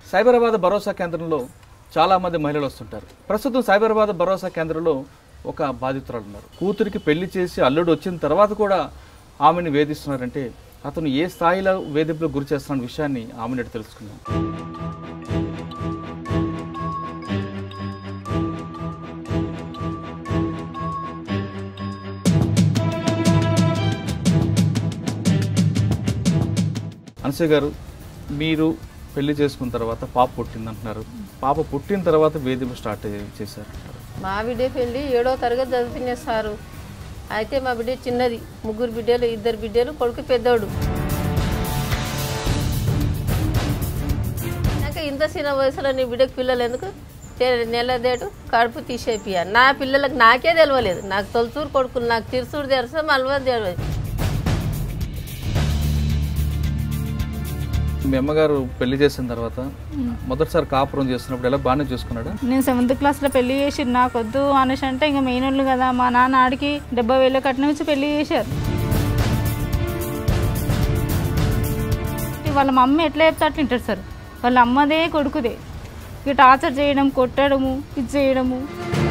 సైబరాబాద్ భరోసా కేంద్రంలో చాలామంది మహిళలు వస్తుంటారు ప్రస్తుతం సైబరాబాద్ భరోసా కేంద్రంలో ఒక బాధితురాలు ఉన్నారు కూతురికి పెళ్లి చేసి అల్లుడు వచ్చిన తర్వాత కూడా ఆమెను వేధిస్తున్నారంటే అతను ఏ స్థాయిలో వేధింపులకు గురి చేస్తున్న విషయాన్ని ఆమెను అడిగి తెలుసుకుందాం అనసూయ గారు మీరు పెళ్లి చేసుకున్న తర్వాత పాప పుట్టింది అంటున్నారు పాప పుట్టిన తర్వాత వేధింపు స్టార్ట్ చేశారు మా బిడ్డ పెళ్ళి ఏడో తరగతి చదువుతున్నా సారు అయితే మా బిడ్డ చిన్నది ముగ్గురు బిడ్డలు ఇద్దరు బిడ్డలు కొడుకు పెద్దోడు నాకు ఇంత చిన్న వయసులో నీ బిడ్డకు పిల్లలు ఎందుకు తె- నెలదేటు కడుపు తీసేపియ నా పిల్లలకు నాకే తెలియలేదు నాకు తొలసూరు కొడుకులు నాకు తిరుసూరు తెలుసు మల్వ తెలియదు మీ అమ్మగారు పెళ్లి చేసిన తర్వాత మొదటిసారి కాపురం చేస్తున్నప్పుడు ఎలా బాగానే చూసుకున్నాడా నేను సెవెంత్ క్లాస్లో పెళ్లి చేసి నాకు వద్దు అనేసి అంటే ఇంకా మెయిన్ కదా మా నాన్న ఆడికి డెబ్బై వేలు కట్నం ఇచ్చి పెళ్లి చేశారు వాళ్ళ మమ్మీ ఎట్లా చెప్తే అట్లా వింటారు సార్ వాళ్ళ అమ్మదే కొడుకుదే ఇక టార్చర్ చేయడం కొట్టడము ఇది చేయడము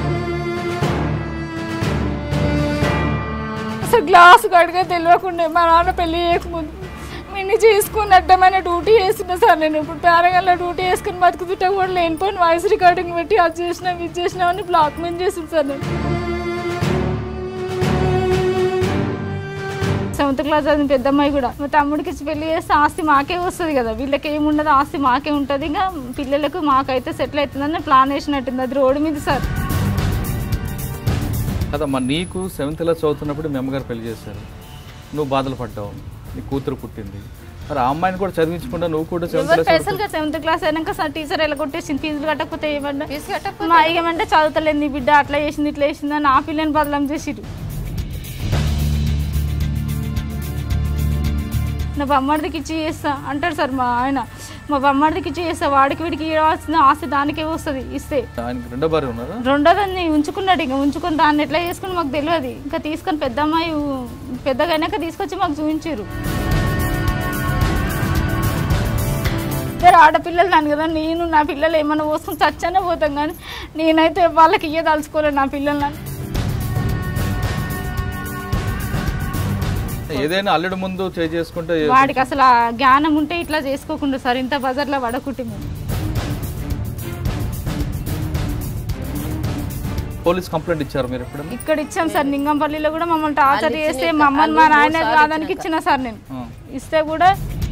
అసలు గ్లాస్ కడిగా తెలియకుండా మా నాన్న పెళ్లి చేయకముందు మిన్ని చేసుకుని అడ్డమైన డ్యూటీ చేస్తున్నా సార్ నేను ఇప్పుడు పేరగల్ల డ్యూటీ చేసుకుని బతుకుతుంటా కూడా లేనిపోయిన వాయిస్ రికార్డింగ్ పెట్టి అది చేసినా ఇది చేసినా అని బ్లాక్ మెయిన్ చేస్తుంది సార్ నేను సెవెంత్ క్లాస్ చదివిన పెద్ద అమ్మాయి కూడా మా తమ్ముడికి ఇచ్చి పెళ్లి చేస్తే ఆస్తి మాకే వస్తుంది కదా వీళ్ళకి ఏముండదు ఆస్తి మాకే ఉంటుంది ఇంకా పిల్లలకు మాకైతే సెటిల్ అవుతుందని ప్లాన్ వేసినట్టుంది అది రోడ్డు మీద సార్ కదమ్మా నీకు సెవెంత్ క్లాస్ చదువుతున్నప్పుడు మీ అమ్మగారు పెళ్లి చేశారు నువ్వు బాధలు పడ్డావు నీ కూతురు పుట్టింది మరి ఆ అమ్మాయిని కూడా చదివించకుండా నువ్వు కూడా సెవెంత్ ఎవరు క్లాస్ స్పెషల్గా సెవెంత్ క్లాస్ అయినాక సార్ టీచర్ ఎలా కొట్టేసింది ఫీజులు కట్టకపోతే ఏమన్నా ఫీజు కట్టకపోతే మా ఏమంటే చదువుతలేదు నీ బిడ్డ అట్లా చేసింది ఇట్లా చేసింది అని ఆ పిల్లని బదలం చేసిరు నా బొమ్మడికి ఇచ్చి చేస్తా అంటాడు సార్ మా ఆయన మా బొమ్మడికి ఇచ్చి చేస్తా వాడికి వీడికి ఇవ్వాల్సిన ఆస్తి దానికే వస్తుంది ఇస్తే ఆయనకి రెండో భార్య ఉన్నారా రెండోదాన్ని ఉంచుకున్నాడు ఇంకా ఉంచుకుని దాన్ని ఎట్లా చేసుకుని మాకు తెలియదు ఇంకా తీసుకొని పెద్ద అమ్మాయి పెద్దగా అయినాక తీసుకొచ్చి మాకు చూపించారు ఇద్దరు ఆడపిల్లలు నాను కదా నేను నా పిల్లలు ఏమన్నా పోసుకుని చచ్చానే పోతాం కానీ నేనైతే వాళ్ళకి ఇయ్యదలుచుకోలేదు నా పిల్లల్ని ఏదైనా అల్లుడు ముందు చేయి చేసుకుంటే వాడికి అసలు ఆ జ్ఞానం ఉంటే ఇట్లా చేసుకోకుండా సార్ ఇంత బజార్లో పడకుంటే మేము పోలీస్ కంప్లైంట్ ఇచ్చారు మీరు ఎప్పుడైనా ఇక్కడ ఇచ్చాం సార్ నింగంపల్లిలో కూడా మమ్మల్ని టార్చర్ చేస్తే మమ్మల్ని మా నాయన కాదానికి ఇచ్చిన సార్ నేను ఆ. ఇస్తే కూడా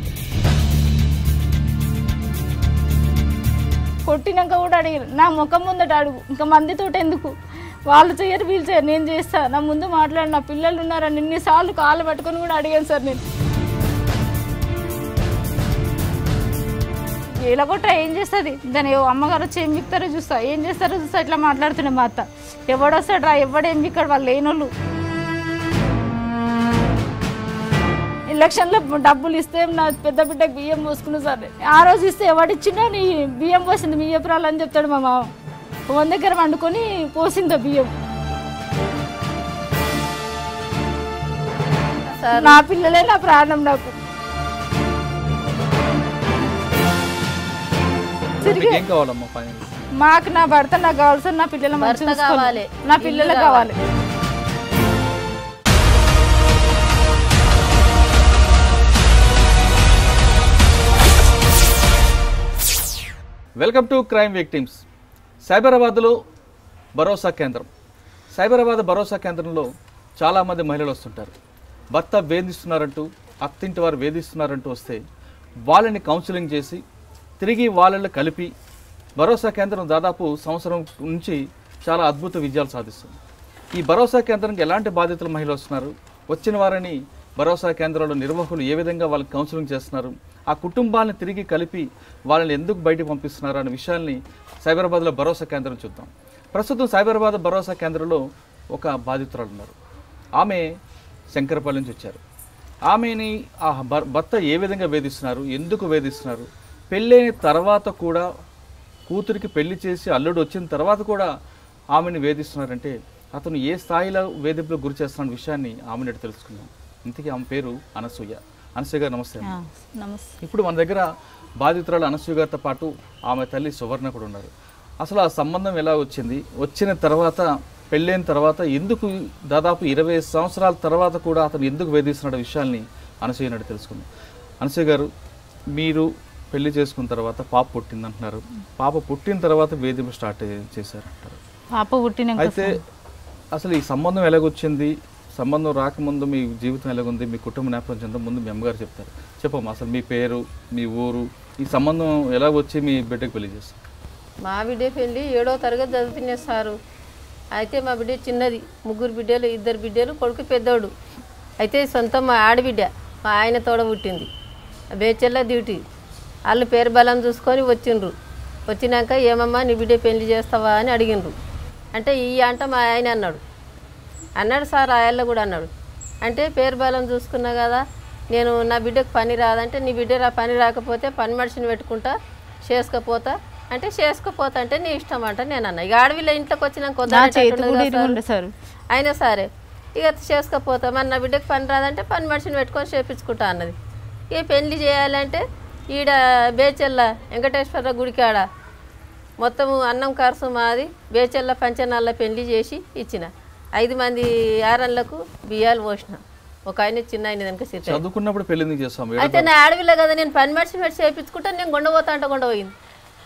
కొట్టినాక కూడా అడిగారు నా ముఖం ముందట అడుగు ఇంకా మందితోటి ఎందుకు వాళ్ళు చేయరు వీళ్ళు చేయరు నేను చేస్తా నా ముందు మాట్లాడి నా పిల్లలు ఉన్నారని ఎన్నిసార్లు కాళ్ళు పట్టుకొని కూడా అడిగాను సార్ నేను ఇలా కొట్ట ఏం చేస్తుంది దాని ఏ అమ్మగారు వచ్చి ఏం బిక్తారో చూస్తా ఏం చేస్తారో చూస్తా ఇట్లా మాట్లాడుతున్నా మా అత్త ఎవడొస్తాడు రా ఎవడేం బిక్కాడు వాళ్ళు లేనోళ్ళు ఎలక్షన్లో డబ్బులు ఇస్తే నా పెద్ద బిడ్డకి బియ్యం పోసుకున్నా సార్ ఆ రోజు ఇస్తే ఎవడిచ్చినా నీ బియ్యం పోసింది మీ ఎప్పురాలు అని చెప్తాడు మా మామ వంద దగ్గర వండుకొని పోసింది బియ్యం నా పిల్లలే నా ప్రాణం నాకు మీకు ఏం కావాలమ్మా ఫైనల్ మాకు నా భర్త నాకు కావాల్సిన నా పిల్లల మంచి భర్త కావాలి. నా పిల్లలకు కావాలి వెల్కమ్ టు క్రైమ్ విక్టిమ్స్ సైబరాబాద్లో భరోసా కేంద్రం సైబరాబాద్ భరోసా కేంద్రంలో చాలామంది మహిళలు వస్తుంటారు భర్త వేధిస్తున్నారంటూ అత్తింటి వారు వేధిస్తున్నారంటూ వస్తే వాళ్ళని కౌన్సిలింగ్ చేసి తిరిగి వాళ్ళని కలిపి భరోసా కేంద్రం దాదాపు సంవత్సరం నుంచి చాలా అద్భుత విజయాలు సాధిస్తుంది ఈ భరోసా కేంద్రానికి ఎలాంటి బాధితుల మహిళలు వస్తున్నారు వచ్చిన వారిని భరోసా కేంద్రంలో నిర్వాహకులు ఏ విధంగా వాళ్ళకి కౌన్సిలింగ్ చేస్తున్నారు ఆ కుటుంబాలను తిరిగి కలిపి వాళ్ళని ఎందుకు బయటికి పంపిస్తున్నారు అనే విషయాల్ని సైబరాబాద్లో భరోసా కేంద్రం చూద్దాం ప్రస్తుతం సైబరాబాద్ భరోసా కేంద్రంలో ఒక బాధితురాలు ఉన్నారు ఆమె శంకరపల్లి నుంచి వచ్చారు ఆమెని ఆ భర్- భర్త ఏ విధంగా వేధిస్తున్నారు ఎందుకు వేధిస్తున్నారు పెళ్ళైన తర్వాత కూడా కూతురికి పెళ్లి చేసి అల్లుడు వచ్చిన తర్వాత కూడా ఆమెను వేధిస్తున్నారంటే అతను ఏ స్థాయిలో వేధింపులకు గురి చేస్తున్న విషయాన్ని ఆమెను అడిగి తెలుసుకుందాం ఇంతకీ ఆమె పేరు అనసూయ అనసూయ గారు నమస్తే అమ్మ. నమస్తే ఇప్పుడు మన దగ్గర బాధితురాలు అనసూయ గారితో పాటు ఆమె తల్లి సువర్ణ కూడా ఉన్నారు అసలు ఆ సంబంధం ఎలా వచ్చింది వచ్చిన తర్వాత పెళ్ళైన తర్వాత ఎందుకు దాదాపు ఇరవై సంవత్సరాల తర్వాత కూడా అతను ఎందుకు వేధిస్తున్న విషయాల్ని అనసూయ నాడు తెలుసుకుందాం అనసూయ గారు మీరు పెళ్లి చేసుకున్న తర్వాత పాప పుట్టింది అంటున్నారు పాప పుట్టిన తర్వాత వేధింపు స్టార్ట్ చేశారు అంటారు పాప పుట్టినాక అయితే అసలు ఈ సంబంధం ఎలాగొచ్చింది సంబంధం రాకముందు మీ జీవితం ఎలాగుంది మీ కుటుంబ నేపథ్యం ఎంత ముందు మీ అమ్మగారు చెప్తారు చెప్పమ్మా అసలు మీ పేరు మీ ఊరు ఈ సంబంధం ఎలా వచ్చి మీ బిడ్డకు పెళ్లి చేస్తారు మా బిడ్డ పెళ్ళి ఏడో తరగతి చదువుతున్నా సారు అయితే మా బిడ్డ చిన్నది ముగ్గురు బిడ్డలు ఇద్దరు బిడ్డలు కొడుకు పెద్దోడు అయితే సొంతం మా ఆడబిడ్డ మా ఆయన తోడ పుట్టింది బేచెల్ల డ్యూటీ వాళ్ళు పేరు బలం చూసుకొని వచ్చిండ్రు వచ్చినాక ఏమమ్మా నీ బిడ్డ పెళ్లి చేస్తావా అని అడిగిండ్రు అంటే ఈ అంట మా ఆయన అన్నాడు అన్నాడు సార్ ఆయల్ల కూడా అన్నాడు అంటే పేరు బలం చూసుకున్నా కదా నేను నా బిడ్డకు పని రాదంటే నీ బిడ్డ రా పని రాకపోతే పని మనిషిని పెట్టుకుంటా చేసుకపోతా అంటే చేసుకపోతా అంటే నీ ఇష్టం అంట నేను అన్నా ఇక ఆడవిల్ల ఇంట్లోకి వచ్చినాక నా చేతి వద్దనేటట్టు కూడా ఉన్నది కదా ఇరుగుండే సార్. సార్ అయినా సరే ఇక చేసుకపోతా మరి నా బిడ్డకు పని రాదంటే పని మనిషిని పెట్టుకొని చేపించుకుంటా అన్నది ఇక పెళ్లి చేయాలంటే ఈడ బేచెల్ల వెంకటేశ్వర గుడికాడ మొత్తం అన్నం ఖర్చు మాది బేచెల్ల పంచనాళ్ళ పెళ్లి చేసి ఇచ్చిన ఐదు మంది ఆరన్లకు బియ్యాలు పోసిన ఒక ఆయన చిన్న ఆయన కనుక సిద్ధ చదువుకున్నప్పుడు పెళ్లి ఎందుకు చేస్తాం అయితే నా ఆడవిల్ల కదా నేను పని మనిషిని పెట్టి చేయించుకుంటా నేను గుండపోతా అంటే గుండపోయింది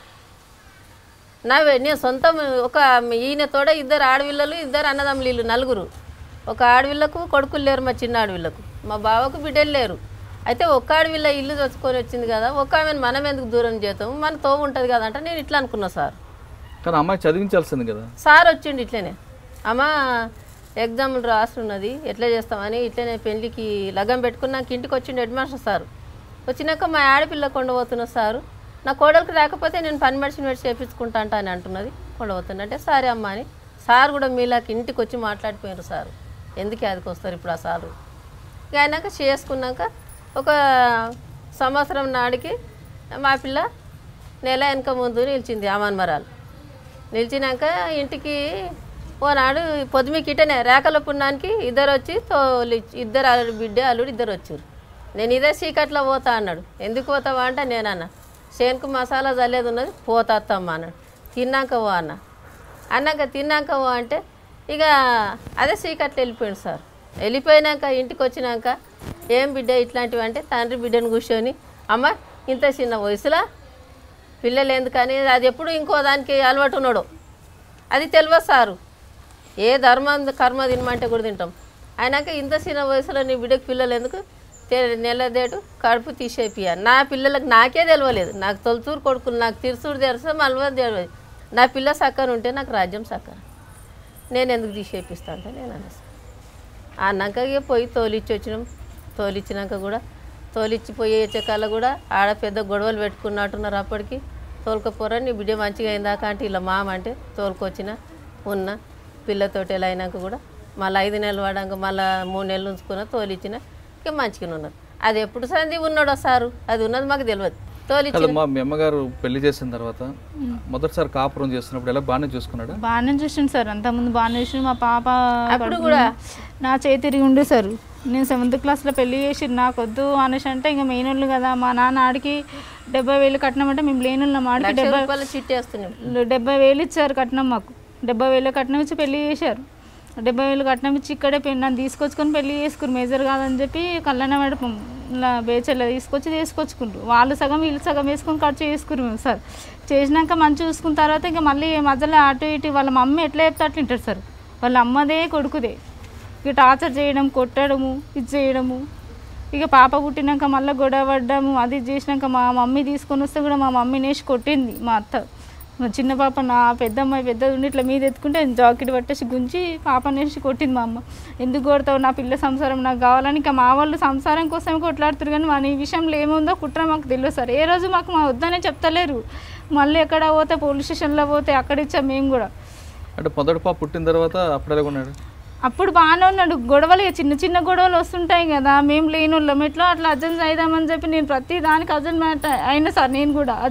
నా వే- నేను సొంతం ఒక ఈయన తోడ ఇద్దరు ఆడవిల్లలు ఇద్దరు అన్నదమ్ములు నలుగురు ఒక ఆడవిల్లకు కొడుకులు లేరు మా చిన్న ఆడవిల్లకు మా బావకు బిడ్డలు లేరు అయితే ఒక్క ఆడవిల్ల ఇల్లు తెచ్చుకొని వచ్చింది కదా ఒక్క ఆమెను మనం ఎందుకు దూరం చేస్తాము మన తో ఉంటుంది కదా అంటే నేను ఇట్లా అనుకున్నా సార్ కానీ అమ్మాయి చదివించాల్సింది కదా సార్ వచ్చిండు ఇట్లనే అమ్మ ఎగ్జామ్లు రాస్తున్నది ఎట్లా చేస్తామని ఇట్లనే పెళ్ళికి లగం పెట్టుకున్నాక ఇంటికి వచ్చిండు హెడ్ మాస్టర్ సార్ వచ్చినాక మా ఆడపిల్ల కొండపోతున్న సారు నా కోడలికి రాకపోతే నేను పని మనిషిని పెట్టి చేపించుకుంటా అంట అని అంటున్నది కొండపోతున్నా అంటే సరే అమ్మ అని సార్ కూడా మీలాకి ఇంటికి వచ్చి మాట్లాడిపోయారు సారు ఎందుకు అదికి వస్తారు ఇప్పుడు ఆ సారు ఇక అయినాక చేసుకున్నాక ఒక సంవత్సరం నాడికి మా పిల్ల నెల వెనక ముందు నిలిచింది అమన్మరాలు నిలిచినాక ఇంటికి ఓనాడు పొద్దుమికి ఇటనే రేఖల పుణ్యానికి ఇద్దరు వచ్చి తోలి ఇద్దరు అల్లుడు బిడ్డ అల్లుడు ఇద్దరు వచ్చారు నేను ఇదే చీకట్లో పోతా అన్నాడు ఎందుకు పోతావా అంటే నేను అన్న చేనుకు మసాలా చల్లేది ఉన్నది పోతా అత్తమ్మ అన్నాడు తిన్నాక పో అన్న అన్నాక తిన్నాక పో అంటే ఇక అదే చీకట్లో వెళ్ళిపోయాడు సార్ వెళ్ళిపోయినాక ఇంటికి వచ్చినాక ఏం బిడ్డ ఇట్లాంటివి అంటే తండ్రి బిడ్డను కూర్చొని అమ్మ ఇంత చిన్న వయసులా పిల్లలు ఎందుకని అది ఎప్పుడు ఇంకో దానికి అలవాటు ఉన్నాడు అది తెలియదు సారు ఏ ధర్మం కర్మ తినమంటే కూడా తింటాం అయినాక ఇంత చిన్న వయసులో నీ బిడ్డకు పిల్లలు ఎందుకు తె- నెలదేటు కడుపు తీసేపియ నా పిల్లలకు నాకే తెలియలేదు నాకు తొలచూరు కొడుకులు నాకు తిరుసూరు తెలుసు మల్వ తెలియదు నా పిల్ల సక్కన ఉంటే నాకు రాజ్యం సక్కన నేను ఎందుకు తీసేపిస్తా అంటే నేను అనేసి అన్నాక ఇక పోయి తోలిచ్చి వచ్చినాం తోలిచ్చినాక కూడా తోలిచ్చి పోయి వచ్చేకాల కూడా ఆడ పెద్ద గొడవలు పెట్టుకున్నట్టున్నారు అప్పటికి తోలుకపోరా నీ బిడ్డ మంచిగా అయిందాక అంటే ఇలా మామ అంటే తోలుకొచ్చిన ఉన్న పిల్లతోటి ఎలా అయినాక కూడా మళ్ళీ ఐదు నెలలు వాడాక మళ్ళీ మూడు నెలలు ఉంచుకున్న తోలిచ్చిన ఇక మంచిగా ఉన్నారు అది ఎప్పుడు సంది ఉన్నాడో సారు అది ఉన్నది మాకు తెలియదు తోలిచ్చి కదమ్మా మీ అమ్మగారు పెళ్లి చేసిన తర్వాత మొదటిసారి కాపురం చేస్తున్నప్పుడు ఎలా బాగానే చూసుకున్నాడా బాగానే చూసిండు సార్ అంతకుముందు బాగానే చూసి మా పాప అప్పుడు కడుపులో కూడా నా చేతి తిరిగి ఉండే సార్ నేను సెవెంత్ క్లాస్లో పెళ్లి చేసి నాకు వద్దు అనేసి అంటే ఇంకా మెయిన్ వాళ్ళు కదా మా నాన్న ఆడికి డెబ్బై వేలు కట్నం అంటే మేము లేని వాళ్ళం ఆడికి లక్ష డెబ్బై రూపాయలు చిట్టేస్తున్నాం డెబ్బై వేలు ఇచ్చారు కట్నం మాకు డెబ్బై వేలు కట్నం ఇచ్చి పెళ్లి చేశారు డెబ్బై వేలు కట్నం ఇచ్చి ఇక్కడే పె- నన్ను తీసుకొచ్చుకొని పెళ్లి చేసుకురు మేజర్ కాదని చెప్పి కళ్యాణ మండపం ఇలా బేచల్ల తీసుకొచ్చి తీసుకొచ్చుకుంటారు వాళ్ళు సగం వీళ్ళు సగం వేసుకొని ఖర్చు చేసుకురు మేము సార్ చేసినాక మంచి చూసుకున్న తర్వాత ఇంకా మళ్ళీ మధ్యలో అటు ఇటు వాళ్ళ మమ్మీ ఎట్లా చెప్తే అట్లా వింటారు సార్ వాళ్ళ అమ్మదే కొడుకుదే ఇక టార్చర్ చేయడం కొట్టడము ఇది చేయడము ఇక పాప పుట్టినాక మళ్ళీ గొడవ పడ్డాము అది ఇది చేసినాక మా మమ్మీ తీసుకొని వస్తే కూడా మా మమ్మీ నేసి కొట్టింది మా అత్త మా చిన్న పాప నా పెద్ద అమ్మాయి పెద్దది ఉండి ఇట్లా మీద ఎత్తుకుంటే జాకెట్ పట్టేసి గుంచి పాప నేసి కొట్టింది మా అమ్మ ఎందుకు కొడతావు నా పిల్ల సంసారం నాకు కావాలని ఇంకా మా వాళ్ళు సంసారం కోసమే కొట్లాడుతారు కానీ మన ఈ విషయంలో ఏముందో కుట్ర మాకు తెలియదు సార్ ఏ రోజు మాకు మా వద్దనే చెప్తలేరు మళ్ళీ ఎక్కడ పోతే పోలీస్ స్టేషన్లో పోతే అక్కడ ఇచ్చాం మేము కూడా అంటే మొదటి పాప పుట్టిన తర్వాత అప్పుడు ఎలా ఉన్నాడు అప్పుడు బాగానే ఉన్నాడు గొడవలు ఇక చిన్న చిన్న గొడవలు వస్తుంటాయి కదా మేము లేని వాళ్ళం ఎట్లా అట్లా అర్జెంట్ అయిదామని చెప్పి నేను ప్రతి దానికి అర్జెంట్ మ్యాట్ అయినా సార్ నేను కూడా అది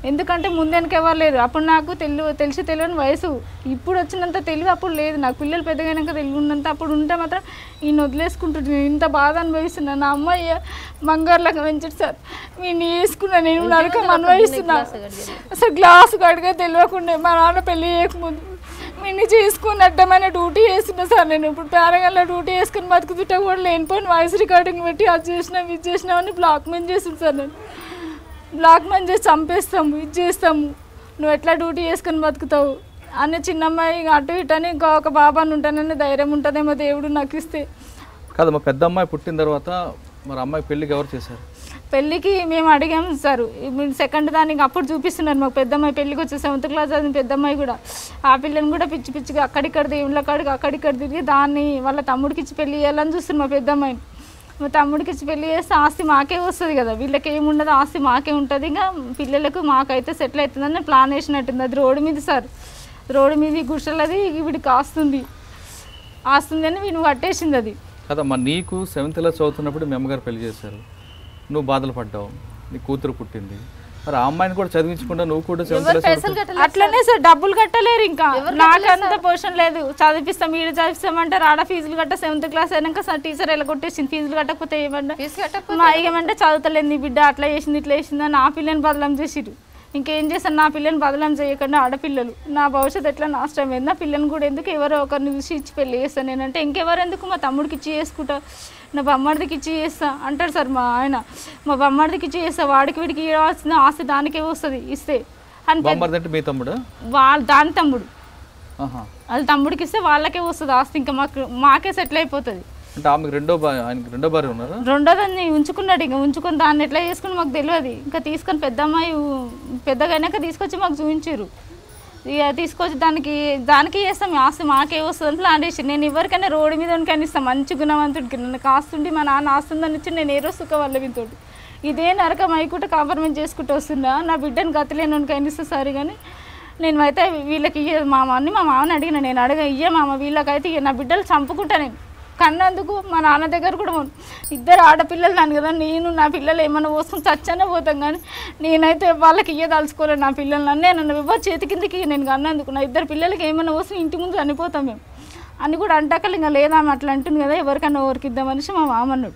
ఎందుకంటే ముందెనక ఎవరు లేరు అప్పుడు నాకు తెలు తెలిసి తెలియని వయసు ఇప్పుడు వచ్చినంత తెలివి అప్పుడు లేదు నాకు పిల్లలు పెద్దగైనాక తెలివి ఉన్నంత అప్పుడు ఉంటే మాత్రం ఈయన వదిలేసుకుంటుంది ఇంత బాధ అనుభవిస్తున్నా నా అమ్మాయి బంగారులాగా పెంచాడు సార్ వీడిని వేసుకున్నా నేను నరకం అనుభవిస్తున్నా అసలు గ్లాసు కడిగా తెలియకుండా మా నాన్న పెళ్లి చేయకముందు వీడిని చేసుకుని అడ్డమైన డ్యూటీ చేస్తున్నా సార్ నేను ఇప్పుడు పేరగల్లో డ్యూటీ చేసుకుని బతుకుతుంటే కూడా లేనిపోయిన వాయిస్ రికార్డింగ్ పెట్టి అది చేసినాం ఇది చేసినాం అని బ్లాక్ మెయిన్ చేసింది సార్ నేను బ్లాక్ మెయిన్ చేసి చంపేస్తాము ఇది చేస్తాము నువ్వు ఎట్లా డ్యూటీ చేసుకొని బతుకుతావు అన్న చిన్నమ్మాయి ఇక అటు ఇటు అని ఇంకా ఒక బాబాని ఉంటానని ధైర్యం ఉంటుందేమో దేవుడు నాకు ఇస్తే కాదు మా పెద్ద అమ్మాయి పుట్టిన తర్వాత మరి అమ్మాయి పెళ్ళికి ఎవరు చేశారు పెళ్ళికి మేము అడిగాము సార్ ఇప్పుడు సెకండ్ దానికి అప్పుడు చూపిస్తున్నారు మాకు పెద్దమ్మాయి పెళ్ళికి వచ్చే సెవెంత్ క్లాస్ చదివిన పెద్దమ్మాయి కూడా ఆ పిల్లని కూడా పిచ్చి పిచ్చిగా అక్కడిక్కడ దేవుళ్ళ కాడికి అక్కడిక్కడ తిరిగి దాన్ని వాళ్ళ తమ్ముడికి ఇచ్చి పెళ్లి చేయాలని చూస్తుంది మా పెద్దమ్మాయిని మా తమ్ముడికి ఇచ్చి పెళ్లి చేస్తే ఆస్తి మాకే వస్తుంది కదా వీళ్ళకి ఏముండదు ఆస్తి మాకే ఉంటుంది ఇంకా పిల్లలకు మాకైతే సెటిల్ అవుతుందని ప్లాన్ వేసినట్టుంది అది రోడ్డు మీద సార్ రోడ్డు మీద గుడిసెలది వీడికి ఆస్తుంది ఆస్తుంది అని వీడిని కట్టేసింది అది కదమ్మా నీకు సెవెంత్ క్లాస్ చదువుతున్నప్పుడు మీ అమ్మగారు పెళ్లి చేశారు నువ్వు బాధలు పడ్డావు నీ కూతురు పుట్టింది మరి ఆ అమ్మాయిని కూడా చదివించకుండా నువ్వు కూడా సెవెంత్ క్లాస్ పైసలు కట్టలేదు అట్లనే సార్ డబ్బులు కట్టలేరు ఇంకా నాకంత పోషన్ లేదు చదివిస్తాం ఈడ చదివిస్తామంటారు ఆడ ఫీజులు కట్ట సెవెంత్ క్లాస్ అయినాక సార్ టీచర్ ఎలా కొట్టేసింది ఫీజులు కట్టకపోతే ఏమన్నా ఫీజు కట్టకపోతే మా ఏమంటే చదువుతలేదు నీ బిడ్డ అట్లా చేసింది ఇట్లా చేసింది అని నా పిల్లని బదలం చేసిరు ఇంకేం చేస్తాను నా పిల్లని బదలం చేయకుండా ఆడపిల్లలు నా భవిష్యత్తు ఎట్లా నాశనం అయింది నా పిల్లని కూడా ఎందుకు ఎవరో ఒకరిని చూసి ఇచ్చి పెళ్లి చేస్తాను నేనంటే ఇంకెవరు ఎందుకు మా తమ్ముడికి ఇచ్చి చేసుకుంటా నా బొమ్మడికి ఇచ్చి చేస్తా అంటాడు సార్ మా ఆయన మా బొమ్మడికి ఇచ్చి చేస్తా వాడికి వీడికి ఇవ్వాల్సిన ఆస్తి దానికే వస్తుంది ఇస్తే అని పెద్ద- బామ్మర్ది అంటే మీ తమ్ముడా వాళ్ళ దాని తమ్ముడు ఆహా అది తమ్ముడికి ఇస్తే వాళ్ళకే వస్తుంది ఆస్తి ఇంకా మాకు మాకే సెటిల్ అయిపోతుంది అంటే ఆమెకు రెండో భార్య ఆయనకి రెండో భార్య ఉన్నారా రెండోదాన్ని ఉంచుకున్నాడు ఇంకా ఉంచుకొని దాన్ని ఎట్లా చేసుకుని మాకు తెలియదు ఇంకా తీసుకొని పెద్ద అమ్మాయి ఊ- పెద్దగా అయినాక తీసుకొచ్చి మాకు చూపించారు ఇక తీసుకొచ్చి దానికి దానికి చేస్తాం ఈ ఆస్తి మాకే వస్తుంది ప్లాన్ చేసి నేను ఎవరికైనా రోడ్డు మీద ఉనికైనా ఇస్తాను మంచి గుణవంతుడికి నన్ను కాస్తుండి మా నాన్న ఆస్తుందని ఇచ్చి నేను ఏ రోజు సుఖ వాళ్ళ మీతోటి ఇదే నరకం అయ్యకుంటే కాంప్రమైజ్ చేసుకుంటూ వస్తున్నా నా బిడ్డను గతలేని ఉనికైనా ఇస్తే సరే కానీ నేను అయితే వీళ్ళకి ఇయ్య మామ అని మా మామని అడిగిన నేను అడగ ఇయ్య మామ వీళ్ళకైతే ఇయ్య నా బిడ్డలు చంపుకుంటా నేను కన్నందుకు మా నాన్న దగ్గర కూడా ఉన్- ఇద్దరు ఆడపిల్లలు నాను కదా నేను నా పిల్లలు ఏమన్నా పోసుకుని చచ్చనే పోతాం కానీ నేనైతే వాళ్ళకి ఇయ్యదలుచుకోలేదు నా పిల్లల్ని నేను నన్ను ఎవరు చేతి కిందకి నేను కన్నందుకు నా ఇద్దరు పిల్లలకి ఏమన్నా పోసి ఇంటి ముందు చనిపోతాం మేము అని కూడా అంటాకలు ఇంకా లేదా ఆమె అట్లా అంటుంది కదా ఎవరికన్నా ఎవరికి ఇద్దామనేసి మా మామ అన్నాడు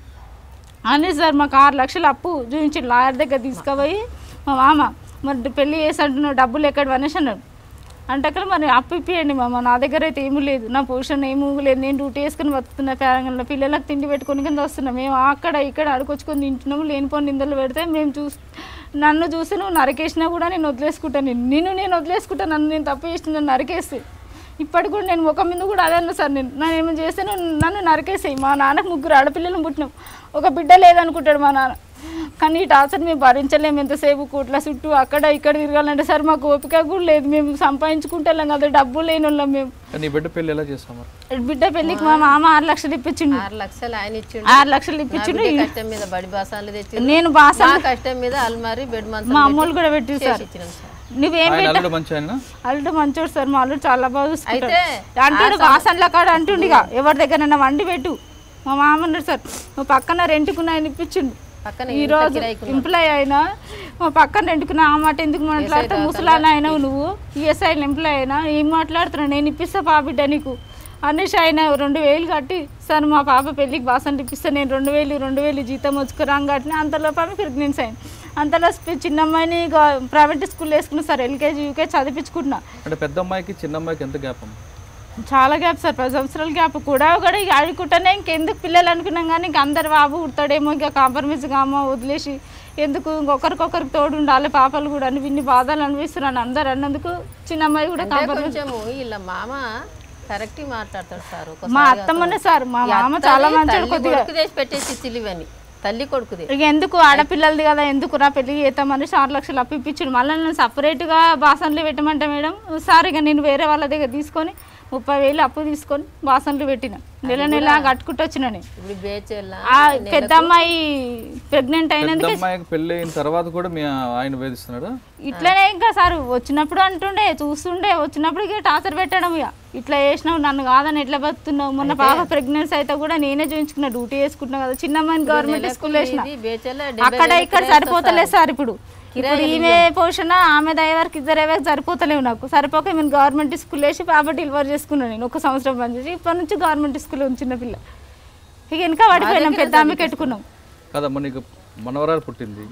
అని సార్ మాకు ఆరు లక్షలు అప్పు చూపించి లాయర్ దగ్గర తీసుకుపోయి మా మామ మరి పెళ్ళి చేసి అంటున్నావు డబ్బులు ఎక్కడ అనేసి అన్నాడు అంటే అక్కడ మరి అప్పు ఇప్పియండి మామ నా దగ్గర అయితే ఏమీ లేదు నా పొజిషన్ ఏమీ లేదు నేను డ్యూటీ వేసుకుని బతుకుతున్నా పేరంగంలో పిల్లలకు తిండి పెట్టుకొని కింద వస్తున్నాం మేము అక్కడ ఇక్కడ అడుకొచ్చుకొని తింటున్నాము లేనిపోని నిందలు పెడితే మేము చూసి నన్ను చూసి నువ్వు నరికేసినా కూడా నేను వదిలేసుకుంటాను నేను నిన్ను నేను వదిలేసుకుంటాను నన్ను నేను తప్పు చేసిన నన్ను నరికేస్తే ఇప్పటికి కూడా నేను ముఖం మీద కూడా అదే అన్నా సార్ నేను నన్ను ఏమైనా చేస్తే నువ్వు నన్ను నరికేసాయి మా నాన్నకు ముగ్గురు ఆడపిల్లలు పుట్టినాం ఒక బిడ్డ లేదనుకుంటాడు మా నాన్న కానీ ఈ టార్చర్ మేము భరించలేము ఎంతసేపు కూట్ల చుట్టూ అక్కడ ఇక్కడ తిరగాలంటే సార్ మాకు ఓపిక కూడా లేదు మేము సంపాదించుకుంటాం కదా డబ్బు లేని వాళ్ళం మేము కానీ నీ బిడ్డ పెళ్ళి ఎలా చేస్తాం మరి బిడ్డ పెళ్ళికి మా మామ ఆరు లక్షలు ఇప్పించిండు ఆరు లక్షలు ఆయన ఇచ్చిండు ఆరు లక్షలు నా ఇప్పించిండు బిడ్డ కష్టం మీద బడి బాసాలు తెచ్చి నేను బాస మా కష్టం మీద అల్మారి బెడ్ మంచం మా పెట్టి అమ్మోళ్ళు కూడా పెట్టింది సార్ చేసి ఇచ్చినాం సార్ నువ్వేం ఆయన పెట్ట అల్లుడు మంచి ఆయన అల్లుడు మంచోడు సార్ మా అల్లుడు చాలా బాగా చూసుకుంటాడు అయితే అంటాడు వాసనల కాడ అంటుండిగా ఎవరి దగ్గర వండి పెట్టు మా మామ అన్నాడు సార్ మా పక్కన రెంట్కున్న ఆయన ఇప్పించిండు పక్కన ఈ ఇంత రోజు కిరాయికి ఎంప్లాయ్ అయినా మా పక్కన రెంట్కున్న ఆ మాట ఎందుకు మాట్లాడతా ముసలాన్న అయినావు నువ్వు ఈఎస్ఐ ఎంప్లాయ్ అయినా ఏం మాట్లాడుతున్నావు నేను ఇప్పిస్తా పా బిడ్డ నీకు అనేసి ఆయన రెండు వేలు కట్టి సార్ మా పాప పెళ్ళికి బాసంట ఇప్పిస్తే నేను రెండు వేలు రెండు వేలు జీతం వచ్చుకురాం కట్టిన అంతలోపు ఆమె ప్రెగ్నెన్సీ అయింది అంతలో స్పి- చిన్న అమ్మాయిని గవ- ప్రైవేట్ స్కూల్ వేసుకున్నా సార్ ఎల్కేజీ యూకేజీ చదివించుకుంటున్నా అంటే పెద్ద అమ్మాయికి చిన్న అమ్మాయికి ఎంత గ్యాప్ అమ్మ చాలా గ్యాప్ సార్ పది సంవత్సరాల గ్యాప్ కూడా కూడా ఇక ఆడుకుంటానే ఇంకెందుకు పిల్లలు అనుకున్నాం కానీ ఇంక అందరు బాబు పుడతాడేమో ఇంకా కాంప్రమైజ్ కామో వదిలేసి ఎందుకు ఇంకొకరికొకరికి తోడు ఉండాలి పాపలు కూడా అని ఇన్ని బాధలు అనిపిస్తున్నాను అందరు అన్నందుకు చిన్న అమ్మాయి కూడా అంటే కాంప్రమైజ్ కొంచెము వీళ్ళ మామ కరెక్ట్ మాట్లాడతాడు సార్ ఒకసారి మా అత్తమ్మనే సార్ మా ఈ మామ అత్తని చాలా మంచోడు తల్లి కొద్దిగా కొడుకు చేసి పెట్టేసి చిలివని తల్లి కొడుకుది ఇక ఎందుకు ఆడపిల్లలది కదా ఎందుకు రా పెళ్లి చేద్దామని ఆరు లక్షలు అప్పు ఇప్పించాడు మళ్ళీ నేను సపరేట్గా బాసన్లు పెట్టమంటే మేడం సార్ ఇక నేను వేరే వాళ్ళ దగ్గర తీసుకొని ముప్పై వేలు అప్పు తీసుకొని బాసన్లు పెట్టిన నెల నెల కట్టుకుంటూ వచ్చిన నేను ఇప్పుడు బేచెల్లా ఆ పెద్ద అమ్మాయి ప్రెగ్నెంట్ పెద్ద అయినందుకే అమ్మాయికి పెళ్ళి అయిన తర్వాత కూడా మీ ఆయన వేధిస్తున్నాడా ఇట్లనే ఇంకా సార్ వచ్చినప్పుడు అంటుండే చూస్తుండే వచ్చినప్పుడు ఇక టార్చర్ పెట్టడం ఇక ఇట్లా చేసినావు నన్ను కాదని ఎట్లా బతున్నావు మొన్న పాప ప్రెగ్నెన్సీ అయితే కూడా నేనే చూపించుకున్నా డ్యూటీ చేసుకుంటున్నా కదా చిన్న అమ్మాయిని గవర్నమెంట్ స్కూల్ వేసిన ఇది బేచెల్లా అక్కడ ఇక్కడ సరిపోతలేదు సార్ ఇప్పుడు ఇప్పుడు ఈమె పోషణ ఆమె దయవరకు ఇద్దరు అయ్యాక సరిపోతలేవు నాకు సరిపోక నేను గవర్నమెంట్ స్కూల్ వేసి పాప డెలివరీ చేసుకున్నాను నేను ఒక సంవత్సరం పని చేసి ఇప్పటి నుంచి గవర్నమెంట్ స్కూల్ ఉంది చిన్నపిల్ల ఇక వెనక పడిపోయినాం పెద్ద ఆమెకి పెట్టుకున్నాం కదమ్మా నీకు మనవరాలు పుట్టింది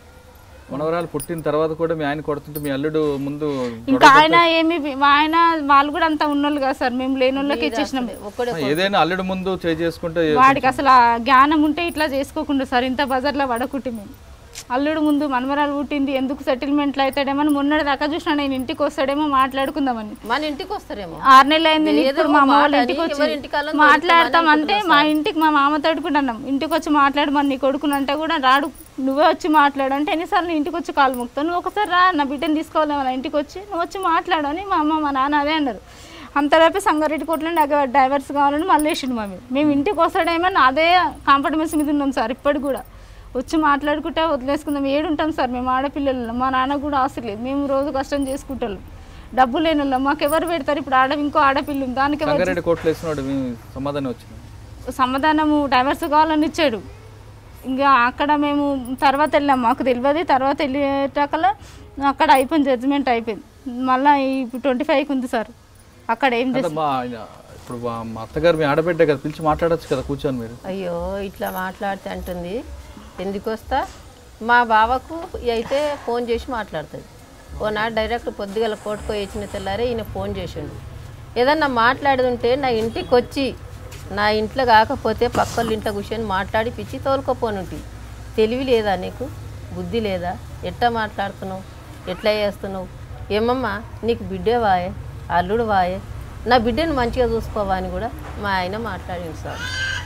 మనవరాలు పుట్టిన తర్వాత కూడా మీ ఆయన కొడుతుంటే మీ అల్లుడు ముందు ఇంకా ఆయన ఏమి మా ఆయన వాళ్ళు కూడా అంత ఉన్నోళ్ళు కదా సార్ మేము లేని వాళ్ళకి ఇచ్చేసినాం ఒక్కడే ఏదైనా అల్లుడు ముందు చేయి చేసుకుంటే వాడికి అసలు ఆ జ్ఞానం ఉంటే ఇట్లా చేసుకోకుండా సార్ ఇంత బజార్లో పడకుంటే మేము అల్లుడు ముందు మనమరాలు పుట్టింది ఎందుకు సెటిల్మెంట్లు అవుతాడేమో అని మొన్నటి దాకా చూసినా నేను ఇంటికి వస్తాడేమో మాట్లాడుకుందామని మన ఇంటికి వస్తారేమో ఆరు నెలలు అయింది నేను ఏదో ఇప్పుడు మా అమ్మ వాళ్ళ మాట ఇంటికి అని వచ్చి ఎవరి ఇంటికాలో మాట్లాడతాం అంటే మా ఇంటికి మా మామ తోడుకుంటున్నాం ఇంటికి వచ్చి మాట్లాడమని నీ కొడుకునంటే కూడా రాడు నువ్వే వచ్చి మాట్లాడు అంటే ఎన్నిసార్లు ఇంటికి వచ్చి కాలు మొక్కుతావు నువ్వు ఒకసారి రా నా బిడ్డని తీసుకోవాలి మన ఇంటికి వచ్చి నువ్వు వచ్చి మాట్లాడు అని మా అమ్మ మా నాన్న అదే అన్నారు అంతలోపే సంగారెడ్డి కోట్లో నాకు డైవర్స్ కావాలని మళ్ళీ వేసిండు మా మీద మేము ఇంటికి వస్తాడేమో అదే కాంఫర్టెన్స్ మీద ఉన్నాం సార్ ఇప్పటికి కూడా వచ్చి మాట్లాడుకుంటే వదిలేసుకుందాం ఏడుంటాం సార్ మేము ఆడపిల్లలు మా నాన్న కూడా ఆస్తి లేదు మేము రోజు కష్టం చేసుకుంటాం డబ్బు లేని వాళ్ళం మాకు ఎవరు పెడతారు ఇప్పుడు ఆడ ఇంకో ఆడపిల్ల ఉంది దానికి ఎవరు సంగారెడ్డి కోట్లు వేసినాడు మీ సమాధానం వచ్చింది సమాధానము డైవర్స్ కావాలని ఇచ్చాడు ఇంకా అక్కడ మేము తర్వాత వెళ్ళాం మాకు తెలియదు తర్వాత వెళ్ళేటాకల అక్కడ అయిపోయింది జడ్జిమెంట్ అయిపోయింది మళ్ళీ ఇప్పుడు ట్వంటీ ఫైవ్కి ఉంది సార్ అక్కడ ఏం చేసి కదమ్మా ఆయన ఇప్పుడు మా మా అత్తగారు మీ ఆడబిడ్డే కదా పిలిచి మాట్లాడొచ్చు కదా కూర్చొని మీరు అయ్యో ఇట్లా మాట్లాడితే అంటుంది ఎందుకు వస్తా మా బావకు అయితే ఫోన్ చేసి మాట్లాడుతుంది ఓనాడు డైరెక్ట్ పొద్దుగల కోటుకో ఇచ్చిన తెల్లారే ఈయన ఫోన్ చేసిండు ఏదన్నా మాట్లాడుతుంటే నా ఇంటికి వచ్చి నా ఇంట్లో కాకపోతే పక్కల ఇంట్లో కూర్చొని మాట్లాడి పిచ్చి తోలుకోపోనుంటి తెలివి లేదా నీకు బుద్ధి లేదా ఎట్లా మాట్లాడుతున్నావు ఎట్లా చేస్తున్నావు ఏమమ్మా నీకు బిడ్డే వాయే అల్లుడు వాయే నా బిడ్డను మంచిగా చూసుకోవా అని కూడా మా ఆయన మాట్లాడిండు సార్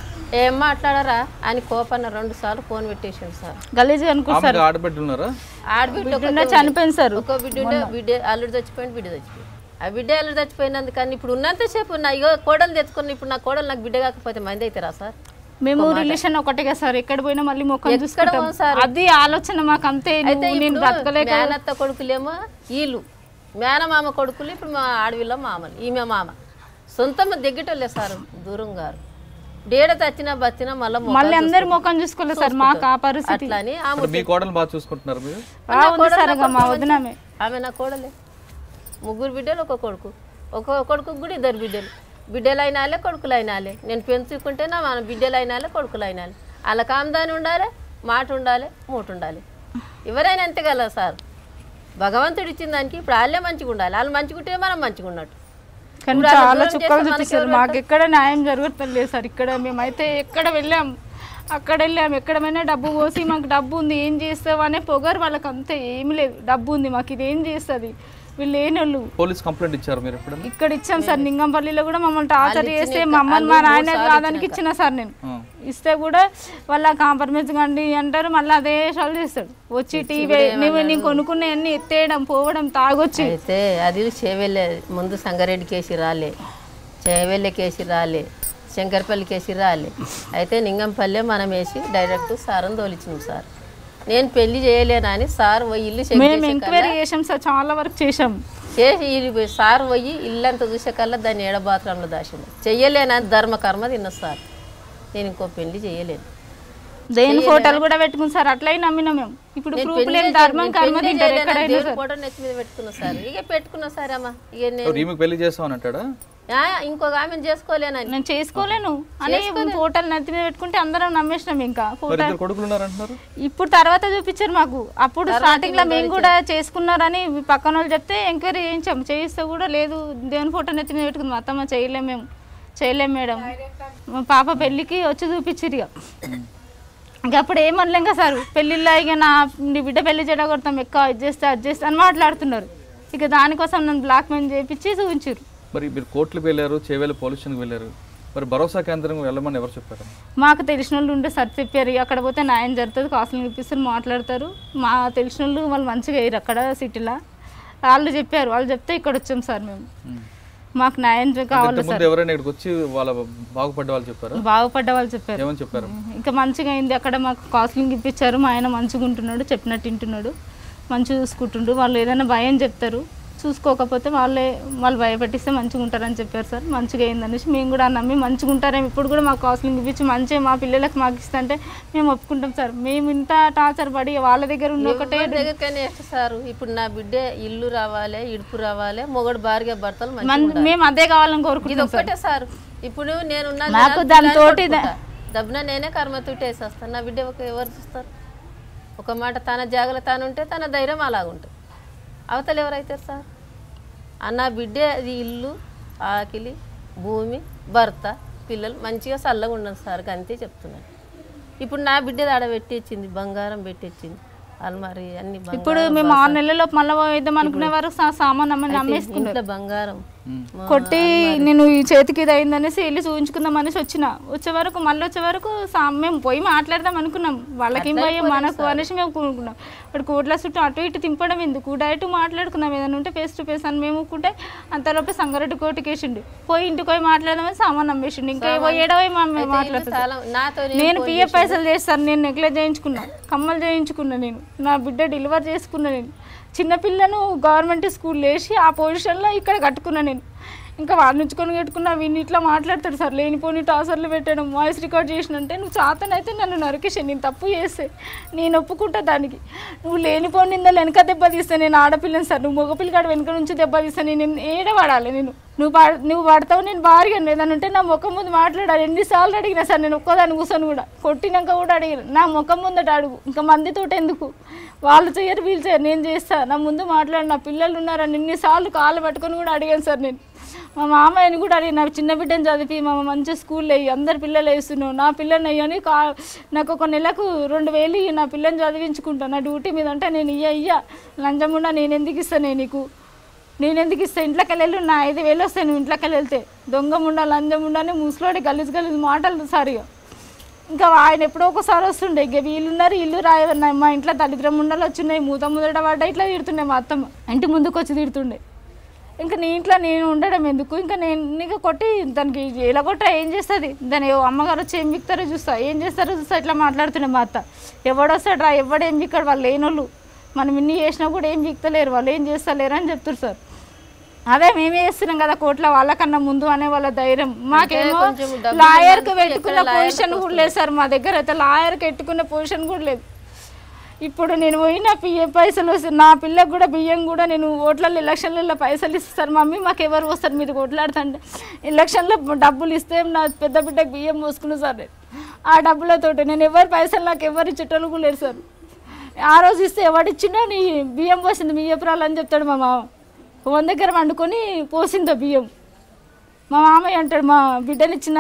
ఏం మాట్లాడరా అని కోపన్న రెండు సార్లు ఫోన్ పెట్టేసిండు సార్ గలీజ్ అనుకో ఆమెకు ఆడబిడ్డలు ఉన్నారా ఆడబిడ్డ బిడ్డ ఒకతే చనిపోయింది సార్ ఒక బిడ్డ ఉండే బిడ్డ అల్లుడు చచ్చిపోయింది బిడ్డ చచ్చిపోయింది ఆ బిడ్డ అల్లుడు చచ్చిపోయినందుకు కానీ ఇప్పుడు ఉన్నంతసేపు నా ఇగో కోడలు తెచ్చుకుని ఇప్పుడు నా కోడలు నాకు బిడ్డ కాకపోతే మంది అవుతారా సార్ మేము రిలేషన్ ఒకటిగా సార్ ఎక్కడ పోయినా మళ్ళీ ముఖం చూసుకుంటాం పోం సార్? అది ఆలోచన మాకు అంతే అయితే నువ్వు నేను ఇప్పుడు బ్రతకలేక మేనత్త కొడుకులేమో వీళ్ళు మేనమామ కొడుకులు ఇప్పుడు మా ఆడవిలో మామలు ఈమె మామ సొంతం దగ్గటోళ్ళే సార్ దూరం గారు డేడ తచ్చినా బచ్చినా మళ్ళీ మళ్ళీ అందరు ముఖం చూసుకోలేదు సార్ మాకు ఆ పరిస్థితి అట్లా అని ఆమె ఇప్పుడు మీ కోడలు బాగా చూసుకుంటున్నారు మీరు ఆ ఉంది సార్ ఇక మా వదినామే ఆమె నా కోడలే ముగ్గురు బిడ్డలు ఒక కొడుకు ఒక కొడుకు కూడా ఇద్దరు బిడ్డలు బిడ్డలు అయినాలే కొడుకులు అయినాలే నేను పెంచుకుంటేనా మన బిడ్డలు అయినాలే కొడుకులు అయినాలే వాళ్ళ కామదాని ఉండాలి మాట ఉండాలి మూట ఉండాలి ఎవరైనా అంతే కదా సార్ భగవంతుడు ఇచ్చిన దానికి ఇప్పుడు వాళ్ళే మంచిగా ఉండాలి వాళ్ళు మంచిగా ఉంటే మనం మంచిగా ఉన్నట్టు కానీ ఇప్పుడు అలా చాలా దూరం చుక్కలు చేస్తే మనకి చూపిస్తారు ఎవరు మాకు ఎక్కడ న్యాయం జరుగుతలేదు సార్ ఇక్కడ మేమైతే ఎక్కడ వెళ్ళాం అక్కడ వెళ్ళాం ఎక్కడమైనా డబ్బు పోసి మాకు డబ్బు ఉంది ఏం చేస్తావు అనే పొగరు వాళ్ళకి అంతే ఏమి లేదు డబ్బు ఉంది మాకు ఇది ఏం చేస్తుంది వీళ్ళు లేనోళ్ళు పోలీస్ కంప్లైంట్ ఇచ్చారు మీరు ఎప్పుడన్నా ఇక్కడ ఇచ్చాం సార్ నింగంపల్లిలో కూడా మమ్మల్ని టార్చర్ చేస్తే మమ్మల్ని మా నాయన కాదానికి ఇచ్చిన సార్ నేను ఆ. ఇస్తే కూడా వాళ్ళ కాంప్రమైజ్ కండి అంటారు మళ్ళీ అదే సాల్వ్ చేస్తాడు వచ్చి టీవీ నువ్వు నేను కొనుక్కునే అన్ని ఎత్తేయడం పోవడం తాగొచ్చి అయితే అది చేవెళ్ళే ముందు సంగారెడ్డి కేసి రాలే చేవెళ్ళే కేసి రాలే శంకరపల్లి కేసి రాలే అయితే నింగంపల్లె మనం వేసి డైరెక్ట్ సార్ని తోలిచ్చినాం సార్ నేను పెళ్లి చేయలేనని సార్ పోయి ఇల్లు చెక్ మేము చేసే ఎంక్వైరీ చేసాం సార్ చాలా వరకు చేసాం చేసి ఇల్లు సార్ పోయి ఇల్లంతా చూసే కల్లా దాన్ని ఏడ బాత్రూంలో దాచింది చెయ్యలేనని ధర్మ కర్మ తిన్న సార్ నేను ఇంకో పెళ్లి చేయలేను దేని ఫోటోలు కూడా పెట్టుకుని సార్ అట్లయి నమ్మినాం మేము ఇప్పుడు నేను ప్రూఫ్ పెళ్లి లేని చేయలేను, ధర్మం నేను కర్మ పెళ్లి తింటారు చేయలేను, ఎక్కడైనా దేవుడి సార్ ఫోటో నెత్తి మీద పెట్టుకున్నా సార్ ఇక పెట్టుకున్నా సార్ అమ్మ ఇక నేను ఇప్పుడు ఈమెకు పెళ్లి చేస్తామని అంటాడా ఆ, ఇంకొక ఆమెను చేసుకోలేనని నేను చేసుకోలేను అని ఫోటోలు నెత్తి మీద పెట్టుకుంటే అందరం నమ్మేసినాం ఇంకా మరి ఫోటో ఇద్దరు కొడుకులు ఉన్నారంటున్నారు ఇప్పుడు తర్వాత చూపించారు మాకు అప్పుడు స్టార్టింగ్ లో మేము కూడా చేసుకున్నారని పక్కన వాళ్ళు చెప్తే ఎంక్వైరీ చేయించాం చేయిస్తే కూడా లేదు దేవుని ఫోటో నెత్తి మీద పెట్టుకుంది మా అత్తమ్మ చేయలేం మేము చేయలేం మేడం మా పాప పెళ్ళికి వచ్చి చూపించారు ఇక ఇక అప్పుడు ఏమనలేం కదా సార్ పెళ్ళిళ్ళ ఇక నా నీ బిడ్డ పెళ్లి చెడగొడతాం ఎక్కువ అది చేస్తే అది చేస్తే అని మాట్లాడుతున్నారు ఇక దానికోసం నన్ను బ్లాక్ మెయిల్ చేయించి చూపించారు మరి మీరు కోర్టులకు వెళ్ళారు చేవేలు పోలీస్ స్టేషన్కి వెళ్ళారు మరి భరోసా కేంద్రం వెళ్ళమని ఎవరు చెప్పారు మాకు తెలిసిన వాళ్ళు ఉంటే సార్ చెప్పారు ఇక అక్కడ పోతే న్యాయం జరుగుతుంది కాసులు ఇప్పిస్తారు మాట్లాడతారు మా తెలిసిన వాళ్ళు వాళ్ళు మంచిగా అయ్యారు అక్కడ సిటీలో వాళ్ళు చెప్పారు వాళ్ళు చెప్తే ఇక్కడ వచ్చాం సార్ మేము మాకు న్యాయం చే- కావాలి సార్ ముందు ఎవరైనా ఇక్కడికి వచ్చి వాళ్ళ బాగుపడ్డ వాళ్ళు చెప్పారా బాగుపడ్డ వాళ్ళు చెప్పారు ఏమని చెప్పారు ఇంకా మంచిగా అయింది అక్కడ మాకు కౌన్సిలింగ్ ఇప్పించారు మా ఆయన మంచిగా ఉంటున్నాడు చెప్పినట్టు వింటున్నాడు మంచిగా చూసుకుంటుండు వాళ్ళు ఏదైనా భయం చెప్తారు చూసుకోకపోతే వాళ్ళే వాళ్ళు భయపెట్టిస్తే మంచిగా ఉంటారని చెప్పారు సార్ మంచిగా అయిందనేసి మేము కూడా నమ్మి మంచిగా ఉంటారేమో ఇప్పుడు కూడా మాకు కౌన్సిలింగ్ ఇప్పించి మంచిగా మా పిల్లలకు మాకు ఇస్తుంటే మేము ఒప్పుకుంటాం సార్ మేము ఇంత టార్చర్ పడి వాళ్ళ దగ్గర ఉన్న ఒకటే ఎవరి దగ్గరికైనా ఎట్లా సారు ఇప్పుడు నా బిడ్డ ఇల్లు రావాలి ఇడుపు రావాలి మొగడు భార్య భర్తలు మంచిగా మన్- ఉండాలి. మేము అదే కావాలని ఇది కోరుకుంటాం సార్ ఒక్కటే సార్ ఇప్పుడు నేను నాకు దానితోటి దబ్బున నేనే కర్మ తుట్టేసి వస్తాను నా బిడ్డ ఒక ఎవరు చూస్తారు ఒక మాట తన జాగ్రత్త తాను ఉంటే తన ధైర్యం అలాగుంటుంది అవతల ఎవరైతే సార్ అన్న బిడ్డే అది ఇల్లు ఆకిలి భూమి భర్త పిల్లలు మంచిగా చల్లగా ఉండదు సార్ అంతే చెప్తున్నాను ఇప్పుడు నా బిడ్డ ఆడ పెట్టించింది బంగారం పెట్టించింది అల్మారి అన్ని బంగారం, ఇప్పుడు మేము ఆరు నెలల్లో మళ్ళీ వేద్దాం అనుకునే వరకు సా- సామాన్ అమ్మని అమ్మేసుకున్నాం ఇంట్లో బంగారం కొట్టి నేను ఈ చేతికి ఇది అయిందనేసి వెళ్ళి చూపించుకుందాం అనేసి వచ్చిన వచ్చే వరకు మళ్ళీ వచ్చే వరకు సా- మేము పోయి మాట్లాడదాం అనుకున్నాం వాళ్ళకి ఏం భయం మనకు అనేసి మేము కూడుకున్నాం ఇప్పుడు కోట్ల చుట్టూ అటు ఇటు తింపడం ఎందుకు డైరెక్ట్ మాట్లాడుకుందాం ఏదైనా ఉంటే ఫేస్ టు ఫేస్ అని మేము ఊరుకుంటే అంతలోపే సంగారెడ్డి కోర్టుకి వేసిండు పోయి ఇంటికి పోయి మాట్లాడదామని సామాన్ అమ్మేసిండు ఇంకా ఏవో ఏడవై మాట్లాడుతుంది చాలా నాతో నేను పిఎఫ్ పైసలు చేస్తాను నేను నెగ్లెక్ట్ చేయించుకున్నా కమ్మలు చేయించుకున్నా నేను నా బిడ్డ డెలివర్ చేసుకున్నా నేను చిన్నపిల్లను గవర్నమెంట్ స్కూల్ వేసి ఆ పొజిషన్లో ఇక్కడ కట్టుకున్నా నేను ఇంకా వాడిని ఉంచుకొని కట్టుకున్నా వీడిని ఇట్లా మాట్లాడతాడు సార్ లేనిపోని టాసర్లు పెట్టడం వాయిస్ రికార్డ్ చేసినంటే నువ్వు చాతనైతే నన్ను నరికేసాను నేను తప్పు చేస్తే నేను ఒప్పుకుంటా దానికి నువ్వు లేనిపోని నిందలు వెనక దెబ్బ తీస్తే నేను ఆడపిల్లని సార్ నువ్వు మగపిల్లగాడు వెనక నుంచి దెబ్బ తీస్తే నేను ఏడవాడాలి నేను నువ్వు పా నువ్వు పడతావు నేను భార్య ఏదైనా ఉంటే నా ముఖం ముందు మాట్లాడాలి ఎన్నిసార్లు అడిగినా సార్ నేను ఒక్కదాని కూర్చొని కూడా కొట్టినాక కూడా అడిగిన నా ముఖం ముందట అడుగు ఇంకా మందితోటి ఎందుకు వాళ్ళు చేయరు వీళ్ళు చేయరు నేను చేస్తా నా ముందు మాట్లాడి నా పిల్లలు ఉన్నారని ఎన్నిసార్లు కాళ్ళు పట్టుకొని కూడా అడిగాను సార్ నేను మా మామయ్యని కూడా అడిగి నా చిన్న బిడ్డని చదివి మా మంచి స్కూల్లో అయ్యి అందరు పిల్లలు వేస్తున్నావు నా పిల్లని అయ్యని కా నాకు ఒక నెలకు రెండు వేలు ఇయ్యి, నా పిల్లని చదివించుకుంటా నా డ్యూటీ మీద అంటే నేను ఇయ్య ఇయ్య లంచముండా నేను ఎందుకు ఇస్తాను నీకు నేను ఎందుకు ఇస్తాను ఇంట్లోకి వెళ్ళి నా ఐదు వేలు వస్తాయి నువ్వు ఇంట్లోకి వెళ్తే దొంగ ముండా లంజం ఉండని ముసలోడి గలీజ్ గలీజ్ మాటలు సారిగా ఇంకా ఆయన ఎప్పుడో ఒకసారి వస్తుండే ఇక వీళ్ళు ఉన్నారు ఇల్లు రాయన్నారు మా ఇంట్లో దరిద్రం ఉండలు వచ్చినాయి మూత ముదట పడ్డ ఇట్లా తిడుతుండే మా అత్తమ్మ ఇంటి ముందుకు వచ్చి తిడుతుండే ఇంకా నీ ఇంట్లో నేను ఉండడం ఎందుకు ఇంకా నేను నీకు కొట్టి దానికి ఎలా కొట్టా ఏం చేస్తుంది దాని ఏ అమ్మగారు వచ్చి ఏం విక్తారో చూస్తా ఏం చేస్తారో చూస్తా ఇట్లా మాట్లాడుతుండే మా అత్త ఎవడొస్తాడు రా ఎవడు ఏం విక్కాడు వాళ్ళు లేనోళ్ళు మనం ఇన్ని చేసినా కూడా ఏం విక్తలేరు వాళ్ళు ఏం చేస్తలేరు అని చెప్తారు సార్ అదే మేమే చేస్తున్నాం కదా కోట్ల వాళ్ళకన్నా ముందు అనే వాళ్ళ ధైర్యం మాకేమో కొంచెం డబ్బులు లాయర్కి ఉన్నందుకు పెట్టుకున్న ఎక్కడ లాయర్కి పొజిషన్ కూడా లేదు సార్ మా దగ్గర అయితే లాయర్కి పెట్టుకున్న పొజిషన్ కూడా లేదు ఇప్పుడు నేను పోయిన పిఏ పైసలు వస్తాయి నా పిల్లకు కూడా బియ్యం కూడా నేను ఓట్లలో ఎలక్షన్లలో పైసలు ఇస్తారు మమ్మీ మాకు ఎవరు వస్తారు మీరు కొట్లాడుతుంటే ఎలక్షన్లో డబ్బులు ఇస్తే నా పెద్ద బిడ్డకు బియ్యం పోసుకున్నా సార్ నేను ఆ డబ్బులతోటి నేను ఎవరి పైసలు నాకు ఎవరు ఇచ్చేటోళ్ళు కూడా లేరు సార్ ఆ రోజు ఇస్తే ఎవడిచ్చినా నీ బియ్యం పోసింది మీ ఎప్పురాలు అని చెప్తాడు మా మామ వంద దగ్గర వండుకొని పోసిందో బియ్యం మా మామయ్య అంటాడు మా బిడ్డనిచ్చిన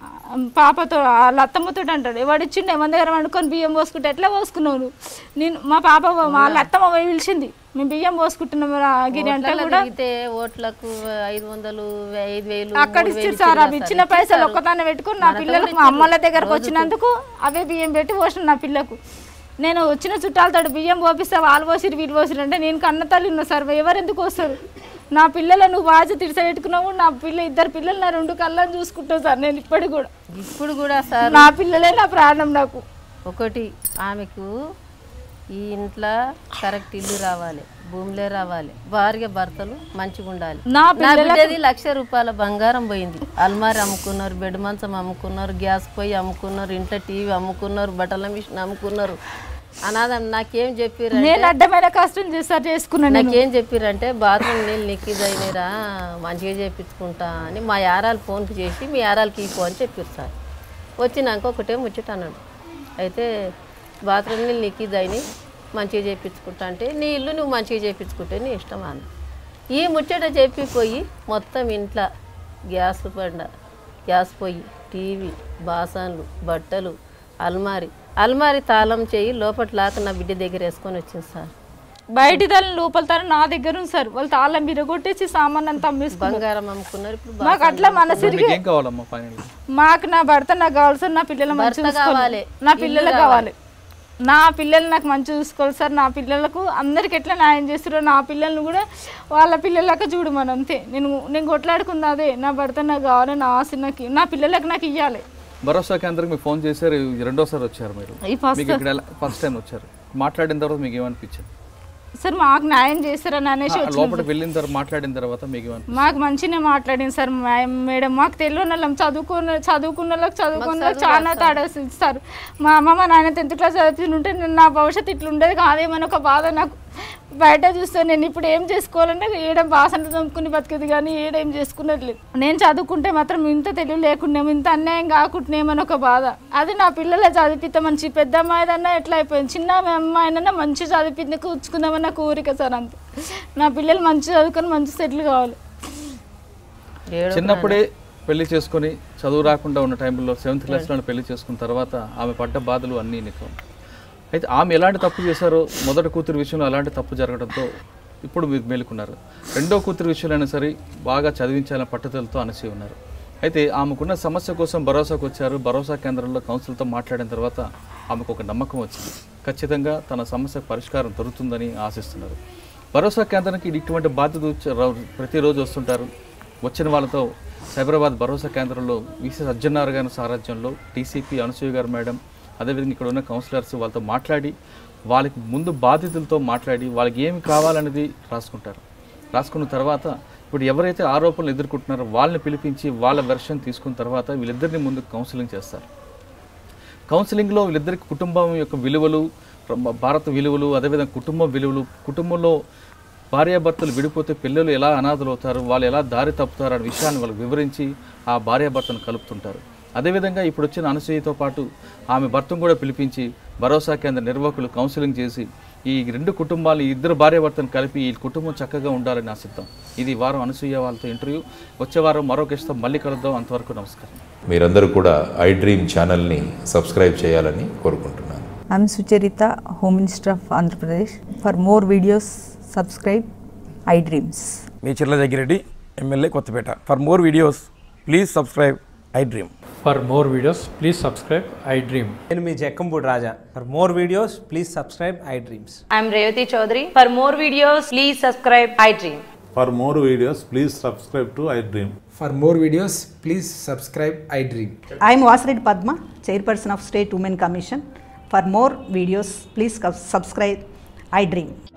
పాపతో వాళ్ళ అత్తమ్మతో అంటాడు ఎవడిచ్చిండే మన దగ్గర వండుకొని బియ్యం పోసుకుంటే ఎట్లా పోసుకున్నావు నువ్వు నేను మా పాప వాళ్ళ అత్తమ్మ పోయి పిలిచింది మేము బియ్యం పోసుకుంటున్నాం రా గిరి అంటే ఓట్లలో కూడా దిగితే ఓట్లకు ఐదు వందలు ఐదు వేలు అక్కడ మూడు ఇచ్చారు వేలు సార్ ఇచ్చిర్రు అవి సార్. ఇచ్చిన పైసలు ఒక్కదాన్ని పెట్టుకుని నా పిల్లలకు మా అమ్మల దగ్గరకు వచ్చినందుకు అవే బియ్యం పెట్టి పోసిన నా పిల్లకు నేను వచ్చిన చుట్టాలతో బియ్యం పోపిస్తే వాళ్ళు పోసిరు వీళ్ళు పోసిరు అంటే నేను కన్న తల్లి ఉన్నా సార్ ఎవరు ఎందుకు వస్తారు నా పిల్లలు నువ్వు బాధ్యత ఇడిస పెట్టుకున్నావు నా పిల్ల ఇద్దరు పిల్లలు నా రెండు కళ్ళని చూసుకుంటావు సార్ నేను ఇప్పటికి కూడా ఇప్పుడు కూడా సార్ నా పిల్లలే నా ప్రాణం నాకు ఒకటి ఆమెకు ఈ ఇంట్లో కరెక్ట్ ఇల్లు రావాలి భూమిలే రావాలి భార్య భర్తలు మంచిగా ఉండాలి నా నా బిడ్డది లక్ష రూపాయల బంగారం పోయింది అల్మారి అమ్ముకున్నారు బెడ్ మంచం అమ్ముకున్నారు గ్యాస్ పొయ్యి అమ్ముకున్నారు ఇంట్లో టీవీ అమ్ముకున్నారు బట్టల మిషన్ అమ్ముకున్నారు అనాథం నాకేం చెప్పిర్రు నేను అడ్డమైన కష్టం చేస్తారు చేసుకున్నాను నేను నాకేం చెప్పిర్రంటే బాత్రూమ్ నీళ్ళు నిక్కిదైనరా మంచిగా చేపించుకుంటా అని మా యారాలు ఫోన్కి చేసి మీ యారాలకి ఇపో అని చెప్పారు సార్ వచ్చినాక ఒకటే ముచ్చట అన్నాడు అయితే బాత్రూమ్ నీళ్ళు నిక్కిదైని మంచిగా చేపించుకుంటా అంటే నీ ఇల్లు నువ్వు మంచిగా చేపించుకుంటే నీ ఇష్టం అన్న ఈ ముచ్చట చెప్పిపోయి మొత్తం ఇంట్లో గ్యాస్ బండ గ్యాస్ పొయ్యి టీవీ బాసన్లు బట్టలు అల్మారి అల్మారి తాళం చేయి లోపల లాక నా బిడ్డ దగ్గర వేసుకొని వచ్చింది సార్ బయటి తల లోపల తల నా దగ్గర ఉంది సార్ వాళ్ళు తాళం బిరగొట్టేసి సామాన్ అంతా అమ్మేసుకున్నారు బంగారం అమ్ముకున్నారు ఇప్పుడు మాకు అట్లా మనసు మీకు ఏం కావాలమ్మా ఫైనల్ మాకు నా భర్త నాకు కావాల్సిన నా పిల్లలు మంచి భర్త కావాలి. నా పిల్లలు కావాలి నా పిల్లలు నాకు మంచి చూసుకోవాలి సార్ నా పిల్లలకు అందరికి ఎట్లా న్యాయం చేస్తారో నా పిల్లల్ని కూడా వాళ్ళ పిల్లలక చూడమని అంతే నేను నేను కొట్లాడుకుంది అదే నా భర్త నాకు కావాలి నా ఆశ నాకు నా పిల్లలకు నాకు ఇవ్వాలి భరోసా కేంద్రం మీకు ఫోన్ చేశారు ఇది రెండోసారి వచ్చారు మీరు ఈ ఫస్ట్ మీకు ఇక్కడ ఫస్ట్ టైం వచ్చారు మాట్లాడిన తర్వాత మీకు ఏమనిపించింది సార్ మాకు న్యాయం చేస్తారని అనేసి ఆ, వచ్చినాం లోపలికి వెళ్ళిన తర్వాత మాట్లాడిన తర్వాత మీకు ఏమనిపించింది? మాకు మంచిగానే మాట్లాడింది సార్ మా- మేడం మాకు తెలియని వాళ్ళం చదువుకున్న చదువుకున్న వాళ్ళకి చదువుకున్న వాళ్ళకి చాలా తేడా సార్ మా అమ్మ మా నాన్న టెన్త్ క్లాస్ చదువుతుంటే నేను నా భవిష్యత్తు ఇట్లా ఉండేది కాదేమని ఒక బాధ నాకు బయట చూస్తే నేను ఇప్పుడు ఏం చేసుకోవాలంటే ఏడ బాసనలు చదువుకుని బతికేది కానీ ఏడేం చేసుకునేది లేదు నేను చదువుకుంటే మాత్రం ఇంత తెలివి లేకుండాము ఇంత అన్యాయం కాకుండామని ఒక బాధ అది నా పిల్లలే చదివితే మంచి పెద్ద అమ్మాయిదన్నా ఎట్లా అయిపోయింది చిన్న అమ్మాయినన్నా మంచి చదివింది కూర్చుకుందామని నాకు ఊరిక సార్ అంతే నా పిల్లలు మంచి చదువుకొని మంచి సెటిల్ కావాలి ఏడు చిన్నప్పుడే పెళ్లి చేసుకొని చదువు రాకుండా ఉన్న టైంలో సెవెంత్ క్లాస్లో పెళ్లి చేసుకున్న తర్వాత ఆమె పడ్డ బాధలు అన్నీ నీకు అయితే ఆమె ఎలాంటి తప్పు చేశారో మొదటి కూతురు విషయంలో అలాంటి తప్పు జరగడంతో ఇప్పుడు మీరు మేలుకున్నారు రెండో కూతురు విషయంలో అయినా సరే బాగా చదివించాలని పట్టుదలతో అనసి ఉన్నారు అయితే ఆమెకున్న సమస్య కోసం భరోసాకు వచ్చారు భరోసా కేంద్రంలో కౌన్సిల్తో మాట్లాడిన తర్వాత ఆమెకు ఒక నమ్మకం వచ్చింది ఖచ్చితంగా తన సమస్యకు పరిష్కారం దొరుకుతుందని ఆశిస్తున్నారు భరోసా కేంద్రానికి ఇటువంటి బాధ్యత వచ్చి- ర- ప్రతిరోజు వస్తుంటారు వచ్చిన వాళ్ళతో సైబరాబాద్ భరోసా కేంద్రంలో విసి సజ్జనార్ గారి సారథ్యంలో టీసీపీ అనసూయ గారు మేడం అదేవిధంగా ఇక్కడ ఉన్న కౌన్సిలర్స్ వాళ్ళతో మాట్లాడి వాళ్ళకి ముందు బాధితులతో మాట్లాడి వాళ్ళకి ఏమి కావాలనేది రాసుకుంటారు రాసుకున్న తర్వాత ఇప్పుడు ఎవరైతే ఆరోపణలు ఎదుర్కొంటున్నారో వాళ్ళని పిలిపించి వాళ్ళ వెర్షన్ తీసుకున్న తర్వాత వీళ్ళిద్దరిని ముందు కౌన్సిలింగ్ చేస్తారు కౌన్సిలింగ్లో వీళ్ళిద్దరికి కుటుంబం యొక్క విలువలు ప్ర- భారత విలువలు అదేవిధంగా కుటుంబం విలువలు కుటుంబంలో భార్యాభర్తలు విడిపోతే పిల్లలు ఎలా అనాథలు అవుతారు వాళ్ళు ఎలా దారి తప్పుతారు అనే విషయాన్ని వాళ్ళకి వివరించి ఆ భార్యాభర్తను కలుపుతుంటారు అదేవిధంగా ఇప్పుడు వచ్చిన అనసూయతో పాటు ఆమె భర్తను కూడా పిలిపించి భరోసా కేంద్ర నిర్వాహకులు కౌన్సిలింగ్ చేసి ఈ రెండు కుటుంబాలు ఈ ఇద్దరు భార్యాభర్తను కలిపి ఈ కుటుంబం చక్కగా ఉండాలని ఆశిద్దాం ఇది ఈ వారం అనసూయ వాళ్ళతో ఇంటర్వ్యూ వచ్చే వారం మరో గెస్ట్తో మళ్ళీ కలుద్దాం అంతవరకు నమస్కారం మీరందరూ కూడా ఐ డ్రీమ్ ఛానల్ని సబ్స్క్రైబ్ చేయాలని కోరుకుంటున్నాను I'm Sucharita, Home Minister of Andhra Pradesh. For more videos, subscribe iDreams. మీ Chirla Jaggireddy MLA Kothapeta for more videos please subscribe I dream For more videos, please subscribe I Dream. నేను మీ Jakkampudi Raja for more videos please subscribe I dreams I'm Revati Chaudhary. For more videos, please subscribe iDream. For more videos, please subscribe to iDream. For more videos please subscribe I dream I am Vasireddy Padma, Chairperson of State Women Commission. For more videos, please subscribe iDream.